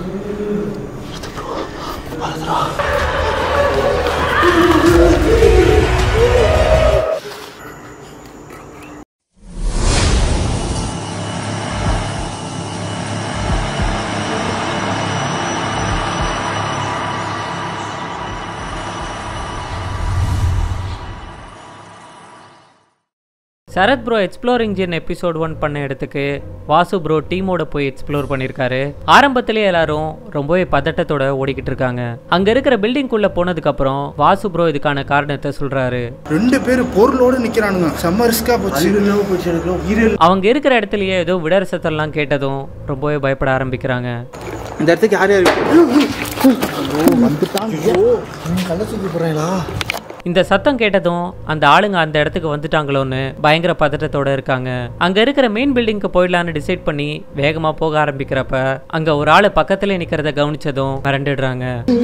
Sarath bro exploring jinn episode one பண்ண இடத்துக்கு Vasu bro டீமோட போய் எக்ஸ்ப்ளோர் பண்ணியிருக்காரு ஆரம்பத்திலேயே எல்லாரும் ரொம்பவே பதட்டத்தோட ஓடிக்கிட்டு இருக்காங்க அங்க இருக்கிற பில்டிங்குள்ள போனதுக்கு அப்புறம் வாசு ப்ரோ இதுக்கான காரணத்தை சொல்றாரு ரெண்டு பேர் பொருளோடு நிக்கிறானுங்க செம்ம ரிஸ்கா போச்சு போச்சு எனக்கு உயிர் அவங்க இருக்கிற இடத்துலயே ஏதோ விடர் சத்தம்லாம் கேட்டதும் ரொம்பவே பயப்பட ஆரம்பிக்கிறாங்க இந்த இடத்துக்கு யார் யார் வந்துட்டான் கள்ள தூக்கி போடுறீங்களா இந்த சத்தம் கேட்டதும் அந்த ஆளுங்க அந்த இடத்துக்கு வந்துட்டாங்களோன்னு பயங்கர பதட்டத்தோட இருக்காங்க அங்க இருக்கிற மெயின் பில்டிங்க்கு போயிடலான்னு டிசைட் பண்ணி வேகமா போக ஆரம்பிக்கிறப்ப அங்க ஒரு ஆளு பக்கத்துல நிக்கிறத கவனிச்சதும் மிரண்டுடுறாங்க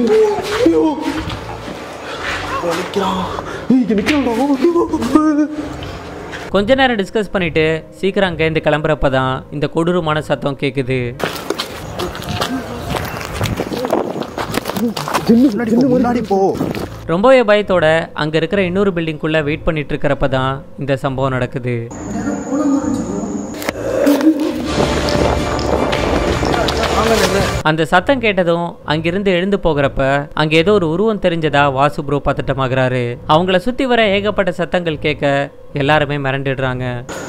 கொஞ்ச நேரம் டிஸ்கஸ் பண்ணிட்டு சீக்கிரம் அங்கேருந்து கிளம்புறப்ப தான் இந்த கொடூரமான சத்தம் கேட்குது முன்னாடி போ முன்னாடி போ ரொம்பவே பயத்தோட அங்க இருக்கிற இன்னொரு பில்டிங்குள்ள வெயிட் பண்ணிட்டு இருக்கிறப்ப தான் இந்த சம்பவம் நடக்குது அந்த சத்தம் கேட்டதும் அங்கிருந்து எழுந்து போகிறப்ப அங்க ஏதோ ஒரு உருவம் தெரிஞ்சதா வாசு ப்ரோ பதட்டமாகறாரு அவங்கள சுத்தி வர ஏகப்பட்ட சத்தங்கள் கேட்க எல்லாருமே மிரண்டுடுறாங்க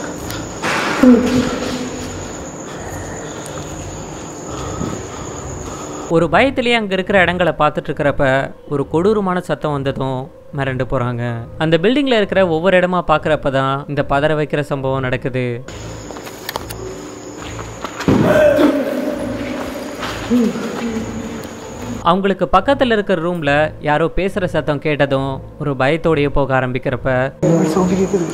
ஒரு பயத்திலேயே அங்க இருக்கிற இடங்களை பார்த்துட்டு இருக்கிறப்ப ஒரு கொடூரமான சத்தம் வந்ததும் மிரண்டு போறாங்க அந்த பில்டிங்ல இருக்கிற ஒவ்வொரு இடமா பார்க்கறப்ப தான் இந்த பதற வைக்கிற சம்பவம் நடக்குது அவங்களுக்கு பக்கத்துல இருக்கிற ரூம்ல யாரோ பேசுற சத்தம் கேட்டதும் ஒரு பயத்தோடயே போக ஆரம்பிக்கிறப்ப சவுண்டு கேட்குது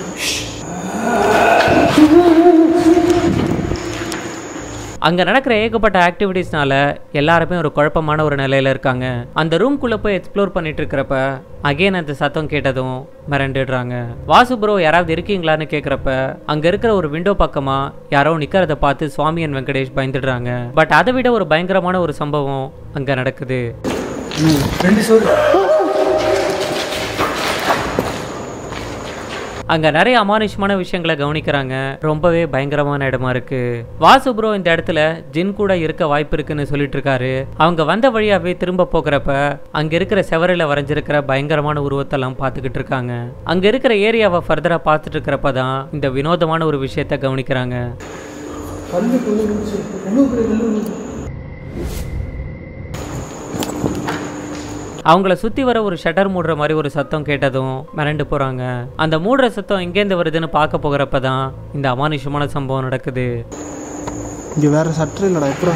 அங்க நடக்கிற ஏகப்பட்ட ஆக்டிவிட்டீஸ்னால எல்லாருமே ஒரு குழப்பமான ஒரு நிலையில இருக்காங்க அந்த ரூம்குள்ள போய் எக்ஸ்ப்ளோர் பண்ணிட்டு இருக்கிறப்ப அகைன் அந்த சத்தம் கேட்டதும் மிரண்டுடுறாங்க வாசு ப்ரோ யாராவது இருக்கீங்களான்னு கேக்குறப்ப அங்க இருக்கிற ஒரு விண்டோ பக்கமா யாரோ நிக்கிறத பார்த்து சுவாமியன் வெங்கடேஷ் பயந்துடுறாங்க பட் அதை விட ஒரு பயங்கரமான ஒரு சம்பவம் அங்க நடக்குது ரெண்டு சோறு அங்க நிறைய அமானுஷமான விஷயங்களை கவனிக்கிறாங்க ரொம்பவே பயங்கரமான இடமா இருக்கு வாசு ப்ரோ இந்த இடத்துல ஜின் கூட இருக்க வாய்ப்பு இருக்குன்னு சொல்லிட்டு இருக்காரு அவங்க வந்த வழியாவே திரும்ப போகிறப்ப அங்க இருக்கிற செவரில் வரைஞ்சிருக்கிற பயங்கரமான உருவத்தெல்லாம் பார்த்துக்கிட்டு இருக்காங்க அங்க இருக்கிற ஏரியாவை ஃபர்தரா பார்த்துட்டு இருக்கிறப்ப தான் இந்த வினோதமான ஒரு விஷயத்த கவனிக்கிறாங்க கல்லு கொண்டு வந்துச்சு எவ்வளோ பெரிய கல்லு வந்துச்சு அவங்கள சுத்தி வர ஒரு ஷட்டர் மூடுற மாதிரி ஒரு சத்தம் கேட்டதும் மிரண்டு போறாங்க அந்த மூடுற சத்தம் எங்கேருந்து வருதுன்னு பார்க்க போகிறப்ப தான் இந்த அமானுஷமான சம்பவம் நடக்குது இங்க வேற சட்டர் இல்லடா எப்படா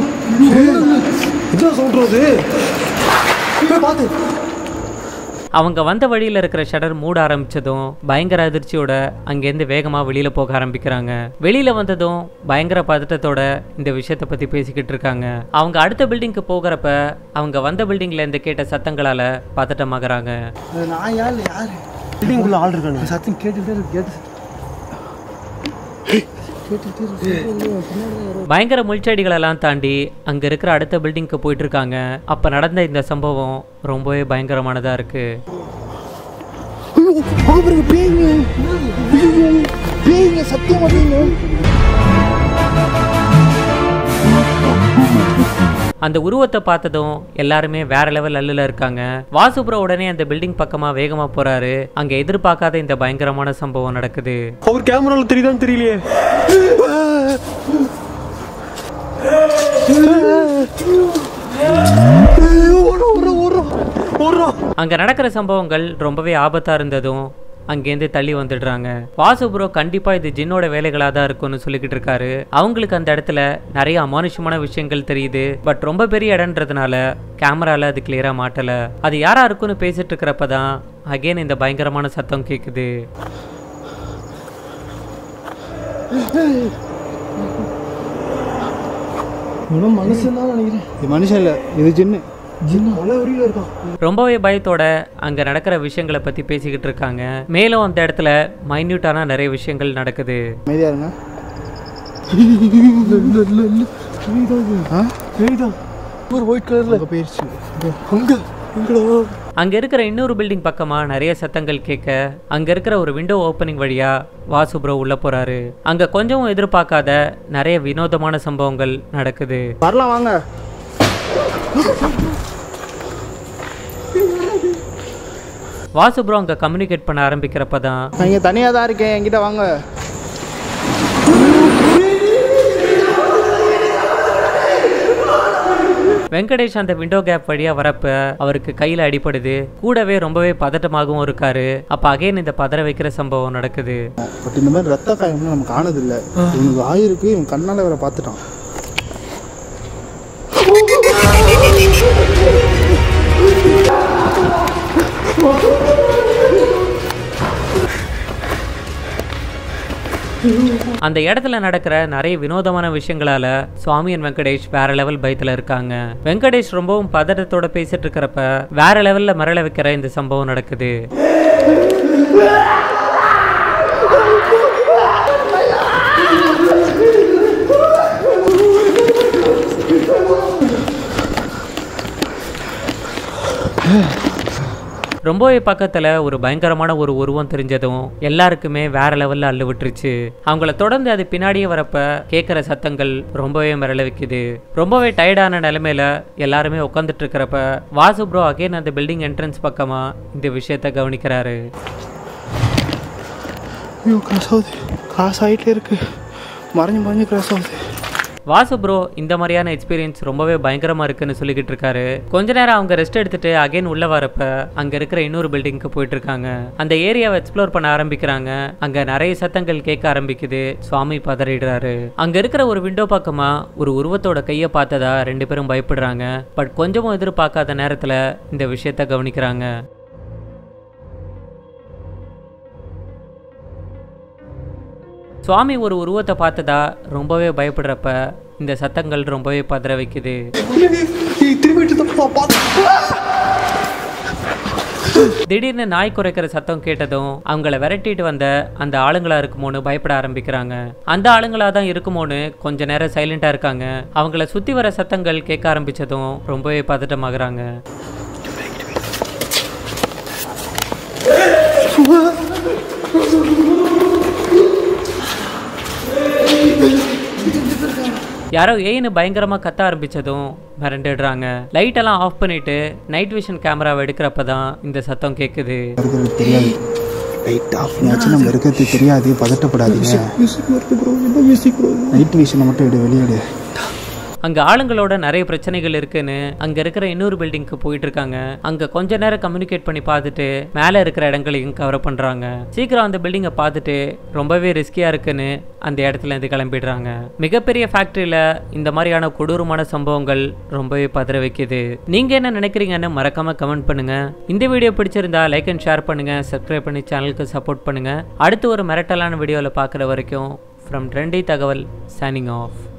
என்ன சொல்றது போய் பார்த்து அவங்க வந்த வழியில இருக்கிற ஷட்டர் மூட ஆரம்பிச்சதும் பயங்கர அதிர்ச்சியோட அங்கேருந்து வேகமா வெளியில போக ஆரம்பிக்கிறாங்க வெளியில வந்ததும் பயங்கர பதட்டத்தோட இந்த விஷயத்த பத்தி பேசிக்கிட்டு இருக்காங்க அவங்க அடுத்த பில்டிங்க்கு போகிறப்ப அவங்க வந்த பில்டிங்ல இருந்து கேட்ட சத்தங்களால பதட்டமாகறாங்க அது நான் யார் இல்லை யார் பில்டிங்குள்ள ஆள் இருக்கானு சத்தம் கேட்டுட்டே இருக்கு கேட்டு கேட்டுட்டே இருக்கு பின்னாடி பயங்கர முள்செடிகளெல்லாம் தாண்டி அங்க இருக்கிற அடுத்த பில்டிங்க்கு போயிட்டு இருக்காங்க அப்ப நடந்த இந்த சம்பவம் ரொம்பவே பயங்கரமானதா இருக்கு பாருங்க பேய்ங்க ஐயோ, பேய்ங்க சத்தியம் பண்ணீங்க அந்த உருவத்தை பார்த்ததும் எல்லாருமே வேற லெவல் அல்லுல இருக்காங்க வாசுபுர உடனே அந்த பில்டிங் பக்கமா வேகமா போறாரு அங்க எதிர்பார்க்காத இந்த பயங்கரமான சம்பவம் நடக்குது அவர் கேமரால தெரியுதான்னு தெரியலையே ஓடுறோம், ஓடுறோம், ஓடுறோம், ஓடுறோம். அங்க நடக்கிற சம்பவங்கள் ரொம்பவே ஆபத்தா இருந்ததும் அங்கேருந்து தள்ளி வந்துடுறாங்க வாசு ப்ரோ கண்டிப்பா இது ஜின்னோட வேலைகளா தான் இருக்கும்னு சொல்லிக்கிட்டு இருக்காரு அவங்களுக்கு அந்த இடத்துல நிறைய அமானுஷமான விஷயங்கள் தெரியுது பட் ரொம்ப பெரிய இடம்ன்றதுனால கேமரால அது கிளியரா மாட்டல அது யாரா இருக்குன்னு பேசிட்டு இருக்கிறப்ப தான் அகைன் இந்த பயங்கரமான சத்தம் கேக்குது இவனும் மனுஷன் தான் நினைக்கிறேன் இது மனுஷன் இல்ல இது ஜின்னு ஜின்னா மலை உரியில இருக்கான் ரொம்பவே பயத்தோட அங்க நடக்கிற விஷயங்களை பத்தி பேசிக்கிட்டு இருக்காங்க மேலும் அந்த இடத்துல மைன்யூட்டான நிறைய விஷயங்கள் நடக்குது அமைதியா இருங்க இல்ல இல்ல இல்ல பேய்தான் இது. ஆ? பேய்தான் ஒரு ஒயிட் கலர்ல அங்கே போயிடுச்சு அங்க எங்கடா அங்க இருக்கிற இன்னொரு பில்டிங் பக்கமா நிறைய சத்தங்கள் கேட்க அங்க இருக்கிற ஒரு விண்டோ ஓப்பனிங் வழியா வாசு ப்ரோ உள்ள போறாரு அங்க கொஞ்சமும் எதிர்பார்க்காத நிறைய வினோதமான சம்பவங்கள் நடக்குது வரலாம் வாங்க வாசு ப்ரோ அங்க கம்யூனிகேட் பண்ண ஆரம்பிக்கிறப்ப தான் நான் இங்கே தனியாக தான் இருக்கேன் என்கிட்ட வாங்க வெங்கடேஷ் அந்த விண்டோ கேப் வழியா வரப்ப அவருக்கு கையில அடிபடுது கூடவே ரொம்பவே பதட்டமாகவும் இருக்காரு அப்ப அகைன் இந்த பதற வைக்கிற சம்பவம் நடக்குது பட் இந்த மாதிரி ரத்த காயம்லாம் நமக்கு ஆனதில்ல இவனுக்கு ஆயிருக்கு இவன் கண்ணால் வேற பார்த்துட்டான் அந்த இடத்துல நடக்கிற நிறைய வினோதமான விஷயங்களால சுவாமியன் வெங்கடேஷ் வேற லெவல் பயத்துல இருக்காங்க வெங்கடேஷ் ரொம்பவும் பதட்டத்தோட பேசிட்டு இருக்கிறப்ப வேற லெவல்ல மரள வைக்கிற இந்த சம்பவம் நடக்குது ரொம்பவே பக்கத்துல ஒரு பயங்கரமான ஒரு உருவம் தெரிஞ்சதும் எல்லாருக்குமே வேற லெவல்ல அள்ளு விட்டுருச்சு அவங்கள தொடர்ந்து அது பின்னாடியே வரப்ப கேட்குற சத்தங்கள் ரொம்பவே மிரள வைக்குது ரொம்பவே டயர்டான நிலைமையில எல்லாருமே உட்காந்துட்டு இருக்கிறப்ப வாசு ப்ரோ அகைன் அந்த பில்டிங் என்ட்ரன்ஸ் பக்கமா இந்த விஷயத்த கவனிக்கிறாரு ஐயோ கிராஸ் ஆகுது கிராஸ் ஆகிட்டே இருக்கு மறைஞ்சு மறைஞ்சு கிராஸ் ஆகுது வாசு ப்ரோ இந்த மாதிரியான எக்ஸ்பீரியன்ஸ் ரொம்பவே பயங்கரமா இருக்குன்னு சொல்லிக்கிட்டு இருக்காரு கொஞ்ச நேரம் அவங்க ரெஸ்ட் எடுத்துட்டு அகைன் உள்ள வரப்ப அங்க இருக்கிற இன்னொரு பில்டிங்க்கு போயிட்டு இருக்காங்க அந்த ஏரியாவை எக்ஸ்ப்ளோர் பண்ண ஆரம்பிக்கிறாங்க அங்க நிறைய சத்தங்கள் கேட்க ஆரம்பிக்குது சுவாமி பதறிடுறாரு அங்க இருக்கிற ஒரு விண்டோ பக்கமா ஒரு உருவத்தோட கையை பார்த்ததா ரெண்டு பேரும் பயப்படுறாங்க பட் கொஞ்சமும் எதிர்பார்க்காத நேரத்துல இந்த விஷயத்த கவனிக்கிறாங்க சுவாமி ஒரு உருவத்தை பார்த்ததா ரொம்பவே பயப்படுறப்ப இந்த சத்தங்கள் ரொம்பவே பதற வைக்குது திடீர்னு நாய் குறைக்கிற சத்தம் கேட்டதும் அவங்கள விரட்டிட்டு வந்த அந்த ஆளுங்களா இருக்குமோன்னு பயப்பட ஆரம்பிக்கிறாங்க அந்த ஆளுங்களா தான் இருக்குமோன்னு கொஞ்ச நேரம் சைலண்டா இருக்காங்க அவங்கள சுத்தி வர சத்தங்கள் கேட்க ஆரம்பிச்சதும் ரொம்பவே பதட்டமாகறாங்க யாரோ ஏன்னு பயங்கரமா கத்த ஆரம்பிச்சதும் மிரண்டுடுறாங்க லைட் எல்லாம் ஆஃப் பண்ணிட்டு நைட் விஷன் கேமராவை எடுக்கிறப்ப தான் இந்த சத்தம் கேட்குது இருக்கிறது தெரியாது லைட் ஆஃப் பண்ணியாச்சு நம்ம இருக்கிறது தெரியாது பதட்டப்படாதீங்க மியூசிக் வருது ப்ரோ என்ன மியூசிக் ப்ரோ நைட் விஷனை மட்டும் எடு வெளியேடு அங்க ஆளுங்களோட நிறைய பிரச்சனைகள் இருக்குன்னு அங்க இருக்கிற இன்னொரு பில்டிங்க்கு போயிட்டு இருக்காங்க அங்க கொஞ்ச நேரம் கம்யூனிகேட் பண்ணி பார்த்துட்டு மேல இருக்கிற இடங்களையும் கவர் பண்றாங்க சீக்கிரம் அந்த பில்டிங்கை பார்த்துட்டு ரொம்பவே ரிஸ்கியா இருக்குன்னு அந்த இடத்துல இருந்து கிளம்பிடுறாங்க மிகப்பெரிய ஃபேக்டரியில இந்த மாதிரியான கொடூரமான சம்பவங்கள் ரொம்பவே பதற வைக்குது நீங்க என்ன நினைக்கிறீங்கன்னு மறக்காம கமெண்ட் பண்ணுங்க இந்த வீடியோ பிடிச்சிருந்தா லைக் அண்ட் ஷேர் பண்ணுங்க சப்ஸ்கிரைப் பண்ணி சேனலுக்கு சப்போர்ட் பண்ணுங்க அடுத்து ஒரு மிரட்டலான வீடியோவில் பார்க்குற வரைக்கும் ஃப்ரம் ட்ரெண்டி தகவல் சைனிங் ஆஃப்